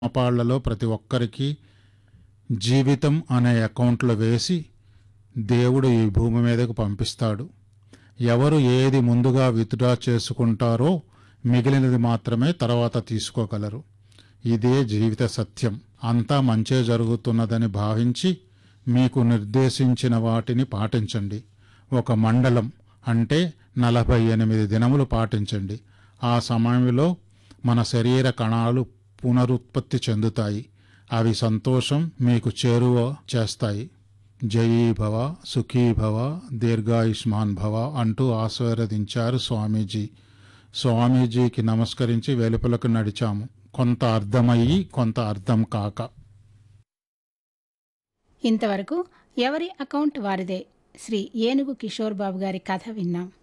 సమపాళ్లలో ప్రతి ఒక్కరికి జీవితం అనే అకౌంట్లో వేసి దేవుడు ఈ భూమి మీదకు పంపిస్తాడు ఎవరు ఏది ముందుగా విత్డ్రా చేసుకుంటారో మిగిలినది మాత్రమే తర్వాత తీసుకోగలరు ఇదే జీవిత సత్యం అంతా మంచే జరుగుతున్నదని భావించి మీకు నిర్దేశించిన వాటిని పాటించండి ఒక మండలం అంటే నలభై ఎనిమిది దినములు పాటించండి ఆ సమయంలో మన శరీర కణాలు పునరుత్పత్తి చెందుతాయి అవి సంతోషం మీకు చేరువ చేస్తాయి జయీ భవ సుఖీ భవ దీర్ఘాయుష్మాన్ భవ అంటూ ఆశీర్వదించారు స్వామీజీ స్వామీజీకి నమస్కరించి వెలుపలకు నడిచాము కొంత అర్థమయ్యి కొంత అర్థం కాక ఇంతవరకు ఎవరి అకౌంట్ వారిదే శ్రీ ఏనుగు కిషోర్ బాబు గారి కథ విన్నాం